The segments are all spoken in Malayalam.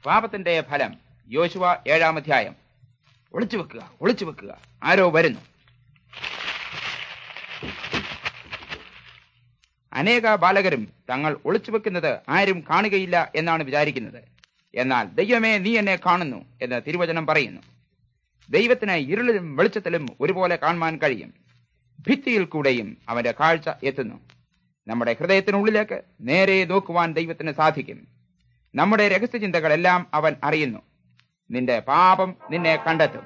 പാപത്തിന്റെ ഫലം യോശുവ ഏഴാം അധ്യായം ഒളിച്ചു വെക്കുക ഒളിച്ചു വെക്കുക ആരോ വരുന്നു അനേക ബാലകരും തങ്ങൾ ഒളിച്ചു വെക്കുന്നത് ആരും കാണുകയില്ല എന്നാണ് വിചാരിക്കുന്നത് എന്നാൽ ദൈവമേ നീ എന്നെ കാണുന്നു എന്ന് തിരുവചനം പറയുന്നു ദൈവത്തിന് ഇരുളിലും വെളിച്ചത്തിലും ഒരുപോലെ കാണുവാൻ കഴിയും ഭിത്തിയിൽ കൂടെയും അവന്റെ കാഴ്ച എത്തുന്നു നമ്മുടെ ഹൃദയത്തിനുള്ളിലേക്ക് നേരെ നോക്കുവാൻ ദൈവത്തിന് സാധിക്കും നമ്മുടെ രഹസ്യചിന്തകളെല്ലാം അവൻ അറിയുന്നു നിന്റെ പാപം നിന്നെ കണ്ടെത്തും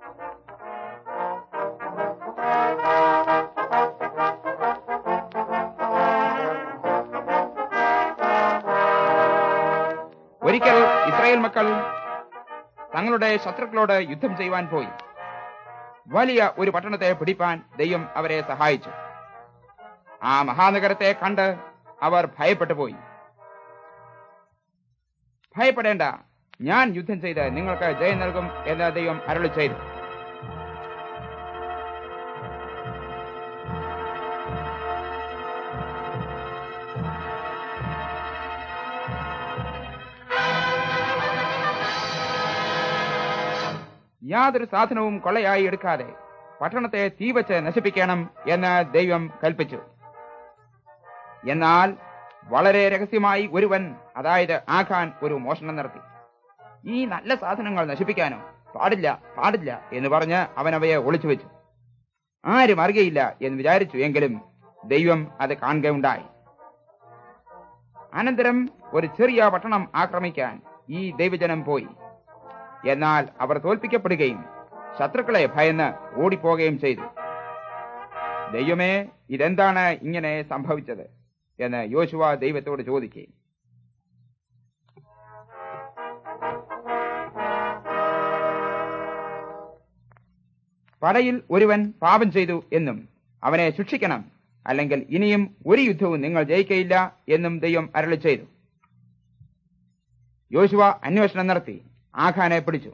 ഒരിക്കൽ ഇസ്രായേൽ മക്കൾ തങ്ങളുടെ ശത്രുക്കളോട് യുദ്ധം ചെയ്യുവാൻ പോയി വലിയ ഒരു പട്ടണത്തെ പിടിപ്പാൻ ദൈവം അവരെ സഹായിച്ചു ആ മഹാനഗരത്തെ കണ്ട് അവർ ഭയപ്പെട്ടു പോയി ഭയപ്പെടേണ്ട ഞാൻ യുദ്ധം ചെയ്ത് നിങ്ങൾക്ക് ജയം നൽകും എന്ന് ദൈവം അരുളി ചെയ്തു യാതൊരു സാധനവും കൊള്ളയായി എടുക്കാതെ പട്ടണത്തെ തീവച്ച് നശിപ്പിക്കണം എന്ന് ദൈവം കൽപ്പിച്ചു എന്നാൽ വളരെ രഹസ്യമായി ഒരുവൻ അതായത് ആഖാൻ ഒരു മോഷണം നടത്തി ഈ നല്ല സാധനങ്ങൾ നശിപ്പിക്കാനോ പാടില്ല പാടില്ല എന്ന് പറഞ്ഞ് അവൻ അവയെ ഒളിച്ചു വെച്ചു ആരും അറിയയില്ല എന്ന് വിചാരിച്ചു എങ്കിലും ദൈവം അത് കാണുകയുണ്ടായി അനന്തരം ഒരു ചെറിയ പട്ടണം ആക്രമിക്കാൻ ഈ ദൈവജനം പോയി എന്നാൽ അവർ തോൽപ്പിക്കപ്പെടുകയും ശത്രുക്കളെ ഭയന്ന് ഓടിപ്പോകുകയും ചെയ്തു ദൈവമേ ഇതെന്താണ് ഇങ്ങനെ സംഭവിച്ചത് എന്ന് യോശുവ ദൈവത്തോട് ചോദിക്കുകയും പടയിൽ ഒരുവൻ പാപം ചെയ്തു എന്നും അവനെ ശിക്ഷിക്കണം അല്ലെങ്കിൽ ഇനിയും ഒരു യുദ്ധവും നിങ്ങൾ ജയിക്കയില്ല എന്നും ദൈവം അരളി ചെയ്തു യോശുവ അന്വേഷണം നടത്തി ആഖാനെ പിടിച്ചു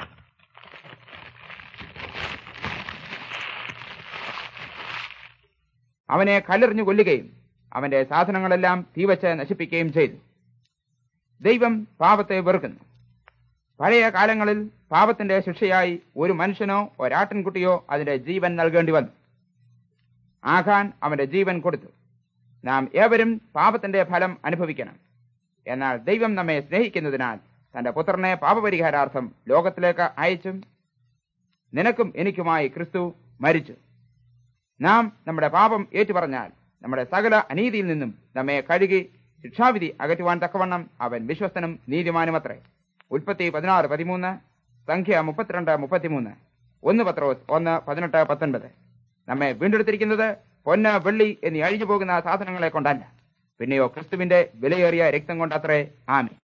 അവനെ കല്ലെറിഞ്ഞു കൊല്ലുകയും അവന്റെ സാധനങ്ങളെല്ലാം തീവച്ച് നശിപ്പിക്കുകയും ചെയ്തു ദൈവം പാപത്തെ വെറുക്കുന്നു പഴയ കാലങ്ങളിൽ പാപത്തിന്റെ ശിക്ഷയായി ഒരു മനുഷ്യനോ ഒരാട്ടിൻകുട്ടിയോ അതിന്റെ ജീവൻ നൽകേണ്ടി വന്നു ആഖാൻ അവന്റെ ജീവൻ കൊടുത്തു നാം ഏവരും പാപത്തിന്റെ ഫലം അനുഭവിക്കണം എന്നാൽ ദൈവം നമ്മെ സ്നേഹിക്കുന്നതിനാൽ തന്റെ പുത്രനെ പാപപരിഹാരാർത്ഥം ലോകത്തിലേക്ക് അയച്ചും നിനക്കും എനിക്കുമായി ക്രിസ്തു മരിച്ചു നാം നമ്മുടെ പാപം ഏറ്റുപറഞ്ഞാൽ നമ്മുടെ സകല അനീതിയിൽ നിന്നും നമ്മെ കഴുകി ശിക്ഷാവിധി അകറ്റുവാൻ തക്കവണ്ണം അവൻ വിശ്വസ്തനും നീതിമാനുമത്രേ ഉൽപ്പത്തി പതിനാറ് പതിമൂന്ന് സംഖ്യ മുപ്പത്തിരണ്ട് മുപ്പത്തിമൂന്ന് ഒന്ന് പത്രോസ് ഒന്ന് പതിനെട്ട് പത്തൊൻപത് നമ്മെ വീണ്ടെടുത്തിരിക്കുന്നത് പൊന്ന് വെള്ളി എന്നീ അഴിഞ്ഞു പോകുന്ന സാധനങ്ങളെ കൊണ്ടല്ല പിന്നെയോ ക്രിസ്തുവിന്റെ വിലയേറിയ രക്തം കൊണ്ടത്രേ ആമി